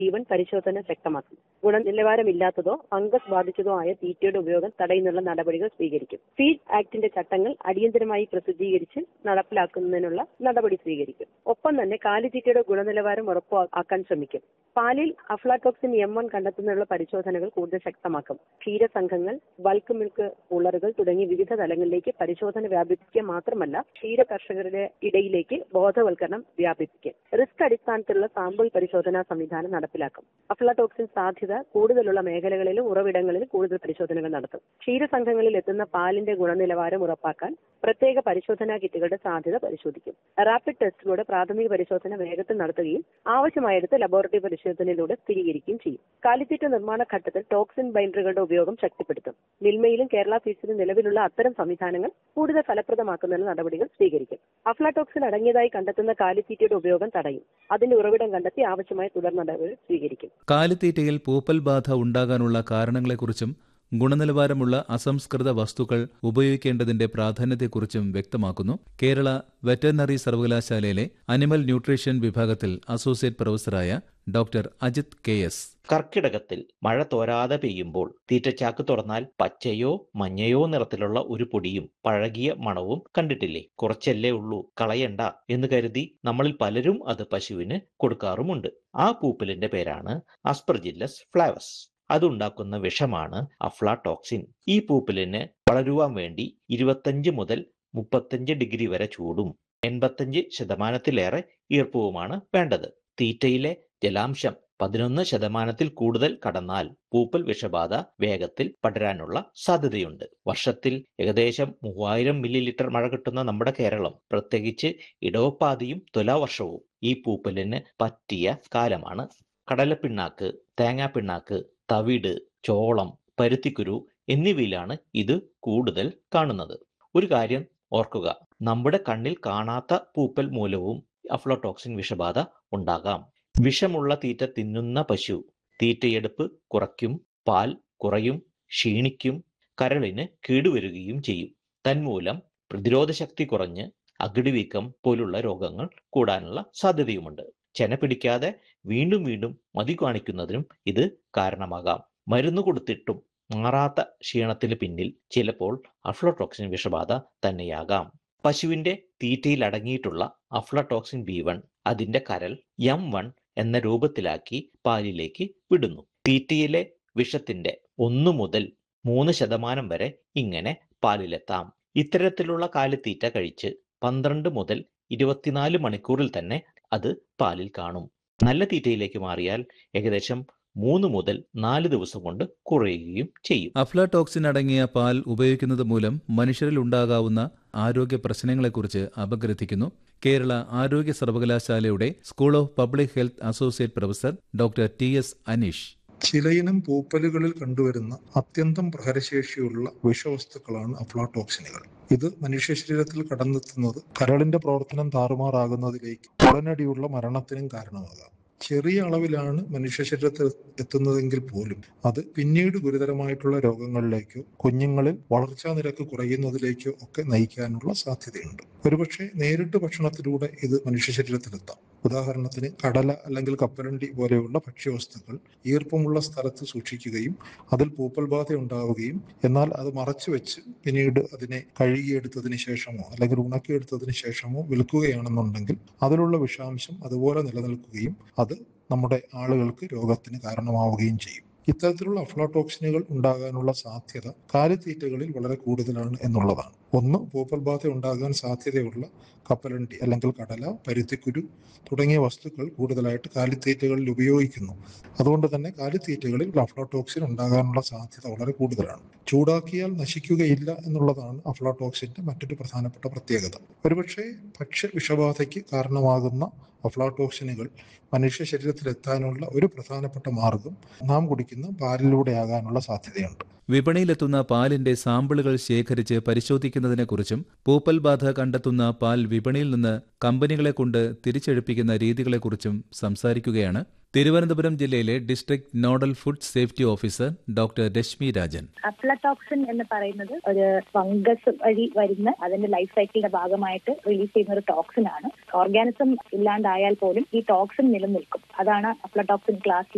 ജീവൻ പരിശോധന ശക്തമാക്കും ഗുണനിലവാരമില്ലാത്തതോ ഫംഗസ് ബാധിച്ചതോ ആയ തീറ്റയുടെ ഉപയോഗം തടയുന്നതിനുള്ള നടപടികൾ സ്വീകരിക്കും ഫീഡ് ആക്ടിന്റെ ചട്ടങ്ങൾ അടിയന്തരമായി പ്രസിദ്ധീകരിച്ച് നടപ്പിലാക്കുന്നതിനുള്ള നടപടി സ്വീകരിക്കും ഒപ്പം തന്നെ കാലിത്തീറ്റയുടെ ഗുണനിലവാരം ഉറപ്പാക്കാൻ ശ്രമിക്കും പാലിൽ അഫ്ലാടോക്സിൻ എം വൺ കണ്ടെത്തുന്നതിനുള്ള പരിശോധനകൾ കൂടുതൽ ശക്തമാക്കും ക്ഷീരസംഘങ്ങൾ ബൾക്ക് മിൽക്ക് ഉളറുകൾ തുടങ്ങി വിവിധ തലങ്ങളിലേക്ക് പരിശോധന വ്യാപിപ്പിക്കുക മാത്രമല്ല ക്ഷീര കർഷകരുടെ ഇടയിലേക്ക് ബോധവൽക്കരണം വ്യാപിപ്പിക്കും റിസ്ക് അടിസ്ഥാനത്തിലുള്ള സാമ്പിൾ പരിശോധനാ സംവിധാനം നടപ്പിലാക്കും അഫ്ലാടോക്സിൻ സാധ്യത കൂടുതലുള്ള മേഖലകളിലും ഉറവിടങ്ങളിലും കൂടുതൽ പരിശോധനകൾ നടത്തും ക്ഷീരസംഘങ്ങളിൽ എത്തുന്ന പാലിന്റെ ഗുണനിലവാരം ഉറപ്പാക്കാൻ പ്രത്യേക പരിശോധനാ കിറ്റുകളുടെ സാധ്യത പരിശോധിക്കും റാപ്പിഡ് ടെസ്റ്റിലൂടെ പ്രാഥമിക പരിശോധന വേഗത്തിൽ നടത്തുകയും ആവശ്യമായെടുത്ത് ലബോറട്ടറി പരിശോധനയിലൂടെ സ്ഥിരീകരിക്കുകയും ചെയ്യും കാലിത്തീറ്റ നിർമ്മാണ ഘട്ടത്തിൽ ടോക്സിൻ ബൈൻഡറുകളുടെ ഉപയോഗം ശക്തിപ്പെടുത്തും മിൽമയിലും കേരള ഫീസിലും നിലവിലുള്ള അത്തരം സംവിധാനങ്ങൾ കൂടുതൽ ഫലപ്രദമാക്കുന്നതിന് നടപടികൾ സ്വീകരിക്കും അഫ്ലാടോക്സിൻ അടങ്ങിയതായി കണ്ടെത്തുന്ന കാലിത്തീറ്റയുടെ ഉപയോഗം തടയും അതിന്റെ ഉറവിടം കണ്ടെത്തി ആവശ്യമായ തുടർ നടപടികൾ സ്വീകരിക്കും കാലിത്തീറ്റയിൽ പൂപ്പൽ ബാധ ഉണ്ടാകാനുള്ള കാരണങ്ങളെക്കുറിച്ചും ഗുണനിലവാരമുള്ള അസംസ്കൃത വസ്തുക്കൾ ഉപയോഗിക്കേണ്ടതിന്റെ പ്രാധാന്യത്തെക്കുറിച്ചും വ്യക്തമാക്കുന്നു കേരള വെറ്ററിനറി സർവകലാശാലയിലെ അനിമൽ ന്യൂട്രീഷൻ വിഭാഗത്തിൽ അസോസിയേറ്റ് പ്രൊഫസറായ ഡോക്ടർ അജിത് കെ എസ് കർക്കിടകത്തിൽ മഴ തോരാതെ പെയ്യുമ്പോൾ തീറ്റച്ചാക്ക് തുറന്നാൽ പച്ചയോ മഞ്ഞയോ നിറത്തിലുള്ള ഒരു പൊടിയും പഴകിയ മണവും കണ്ടിട്ടില്ലേ കുറച്ചല്ലേ ഉള്ളൂ കളയണ്ട എന്ന് കരുതി നമ്മളിൽ പലരും അത് പശുവിന് കൊടുക്കാറുമുണ്ട് ആ പൂപ്പലിന്റെ പേരാണ് അസ്പർജില്ലസ് ഫ്ലാവസ് അതുണ്ടാക്കുന്ന വിഷമാണ് അഫ്ലാടോക്സിൻ ഈ പൂപ്പലിന് വളരുവാൻ വേണ്ടി ഇരുപത്തഞ്ച് മുതൽ മുപ്പത്തഞ്ച് ഡിഗ്രി വരെ ചൂടും എൺപത്തഞ്ച് ശതമാനത്തിലേറെ ഈർപ്പവുമാണ് വേണ്ടത് തീറ്റയിലെ ജലാംശം പതിനൊന്ന് ശതമാനത്തിൽ കൂടുതൽ കടന്നാൽ പൂപ്പൽ വിഷബാധ വേഗത്തിൽ പടരാനുള്ള സാധ്യതയുണ്ട് വർഷത്തിൽ ഏകദേശം മൂവായിരം മില്ലി ലിറ്റർ മഴ കിട്ടുന്ന നമ്മുടെ കേരളം പ്രത്യേകിച്ച് ഇടവപ്പാതിയും തുലാവർഷവും ഈ പൂപ്പലിന് പറ്റിയ കാലമാണ് കടലപ്പിണ്ണാക്ക് തേങ്ങാപ്പിണ്ണാക്ക് തവിട് ചോളം പരുത്തിക്കുരു എന്നിവയിലാണ് ഇത് കൂടുതൽ കാണുന്നത് ഒരു കാര്യം ഓർക്കുക നമ്മുടെ കണ്ണിൽ കാണാത്ത പൂപ്പൽ മൂലവും അഫ്ലോടോക്സിൻ വിഷബാധ ഉണ്ടാകാം വിഷമുള്ള തീറ്റ തിന്നുന്ന പശു തീറ്റയെടുപ്പ് കുറയ്ക്കും പാൽ കുറയും ക്ഷീണിക്കും കരളിന് കേടുവരുകയും ചെയ്യും തന്മൂലം പ്രതിരോധ ശക്തി കുറഞ്ഞ് അകിടിവീക്കം പോലുള്ള രോഗങ്ങൾ കൂടാനുള്ള സാധ്യതയുമുണ്ട് ചെന പിടിക്കാതെ വീണ്ടും വീണ്ടും മതി കാണിക്കുന്നതിനും ഇത് കാരണമാകാം മരുന്ന് കൊടുത്തിട്ടും മാറാത്ത ക്ഷീണത്തിന് പിന്നിൽ ചിലപ്പോൾ അഫ്ലോടോക്സിൻ വിഷബാധ തന്നെയാകാം പശുവിന്റെ തീറ്റയിൽ അടങ്ങിയിട്ടുള്ള അഫ്ലടോക്സിൻ ബി വൺ അതിന്റെ കരൾ എം വൺ എന്ന രൂപത്തിലാക്കി പാലിലേക്ക് വിടുന്നു തീറ്റയിലെ വിഷത്തിന്റെ ഒന്നു മുതൽ മൂന്ന് ശതമാനം വരെ ഇങ്ങനെ പാലിലെത്താം ഇത്തരത്തിലുള്ള കാലിത്തീറ്റ കഴിച്ച് പന്ത്രണ്ട് മുതൽ ഇരുപത്തിനാല് മണിക്കൂറിൽ തന്നെ അത് പാലിൽ കാണും നല്ല തീറ്റയിലേക്ക് മാറിയാൽ ഏകദേശം മൂന്ന് മുതൽ നാല് ദിവസം കൊണ്ട് കുറയുകയും ചെയ്യും അഫ്ലാടോക്സിൻ അടങ്ങിയ പാൽ ഉപയോഗിക്കുന്നത് മൂലം മനുഷ്യരിൽ ഉണ്ടാകാവുന്ന ആരോഗ്യ പ്രശ്നങ്ങളെക്കുറിച്ച് അപഗ്രഥിക്കുന്നു കേരള ആരോഗ്യ സർവകലാശാലയുടെ school of public health associate professor doctor T S Aneesh ചിലയിനം പൂപ്പലുകളിൽ കണ്ടുവരുന്ന അത്യന്തം പ്രഹരശേഷിയുള്ള വിഷവസ്തുക്കളാണ് അഫ്ലാടോക്സിനുകൾ ഇത് മനുഷ്യ ശരീരത്തിൽ കടന്നെത്തുന്നത് കരളിന്റെ പ്രവർത്തനം താറുമാറാകുന്നതിലേക്ക് ഉടനടിയുള്ള മരണത്തിനും കാരണമാകാം ചെറിയ അളവിലാണ് മനുഷ്യ ശരീരത്തിൽ എത്തുന്നതെങ്കിൽ പോലും അത് പിന്നീട് ഗുരുതരമായിട്ടുള്ള രോഗങ്ങളിലേക്കോ കുഞ്ഞുങ്ങളിൽ വളർച്ചാ നിരക്ക് കുറയുന്നതിലേക്കോ ഒക്കെ നയിക്കാനുള്ള സാധ്യതയുണ്ട് ഒരുപക്ഷെ നേരിട്ട് ഭക്ഷണത്തിലൂടെ ഇത് മനുഷ്യ ശരീരത്തിലെത്താം ഉദാഹരണത്തിന് കടല അല്ലെങ്കിൽ കപ്പലണ്ടി പോലെയുള്ള ഭക്ഷ്യവസ്തുക്കൾ ഈർപ്പമുള്ള സ്ഥലത്ത് സൂക്ഷിക്കുകയും അതിൽ പൂപ്പൽ ബാധ ഉണ്ടാവുകയും എന്നാൽ അത് മറച്ചു വെച്ച് പിന്നീട് അതിനെ കഴുകിയെടുത്തതിന് ശേഷമോ അല്ലെങ്കിൽ ഉണക്കിയെടുത്തതിന് ശേഷമോ വിൽക്കുകയാണെന്നുണ്ടെങ്കിൽ അതിലുള്ള വിഷാംശം അതുപോലെ നിലനിൽക്കുകയും അത് നമ്മുടെ ആളുകൾക്ക് രോഗത്തിന് കാരണമാവുകയും ചെയ്യും ഇത്തരത്തിലുള്ള അഫ്ലോടോക്സിനുകൾ ഉണ്ടാകാനുള്ള സാധ്യത കാലിത്തീറ്റകളിൽ വളരെ കൂടുതലാണ് എന്നുള്ളതാണ് ഒന്ന് പൂപ്പൽ ബാധ ഉണ്ടാകാൻ സാധ്യതയുള്ള കപ്പലണ്ടി അല്ലെങ്കിൽ കടല പരുത്തിക്കുരു തുടങ്ങിയ വസ്തുക്കൾ കൂടുതലായിട്ട് കാലിത്തീറ്റകളിൽ ഉപയോഗിക്കുന്നു അതുകൊണ്ട് തന്നെ കാലിത്തീറ്റകളിൽ അഫ്ലോടോക്സിൻ ഉണ്ടാകാനുള്ള സാധ്യത വളരെ കൂടുതലാണ് ചൂടാക്കിയാൽ നശിക്കുകയില്ല എന്നുള്ളതാണ് അഫ്ലോടോക്സിന്റെ മറ്റൊരു പ്രധാനപ്പെട്ട പ്രത്യേകത ഒരുപക്ഷെ ഭക്ഷ്യ വിഷബാധയ്ക്ക് കാരണമാകുന്ന അഫ്ലാടോക്സിനുകൾ മനുഷ്യ ശരീരത്തിൽ എത്താനുള്ള ഒരു പ്രധാനപ്പെട്ട മാർഗം നാം കുടിക്കുന്ന പാലിലൂടെ ആകാനുള്ള സാധ്യതയുണ്ട് വിപണിയിലെത്തുന്ന പാലിന്റെ സാമ്പിളുകൾ ശേഖരിച്ച് പരിശോധിക്കുന്നതിനെക്കുറിച്ചും പൂപ്പൽ ബാധ കണ്ടെത്തുന്ന പാൽ വിപണിയിൽ നിന്ന് കമ്പനികളെ കൊണ്ട് തിരിച്ചെടുപ്പിക്കുന്ന രീതികളെക്കുറിച്ചും സംസാരിക്കുകയാണ് തിരുവനന്തപുരം ജില്ലയിലെ district nodal food safety officer doctor Reshmi Rajan aflatoxin എന്ന് പറയുന്നത് ഒരു ഫംഗസ് വഴി വരുന്ന അതിന്റെ ലൈഫ് സൈക്കിളിന്റെ ഭാഗമായിട്ട് റിലീസ് ചെയ്യുന്ന ഒരു ടോക്സിൻ ആണ് ഓർഗാനിസം ഇല്ലാണ്ടായാൽ പോലും ഈ ടോക്സിൻ നിലനിൽക്കും അതാണ് അഫ്ലടോക്സിൻ ക്ലാസ്സിൽ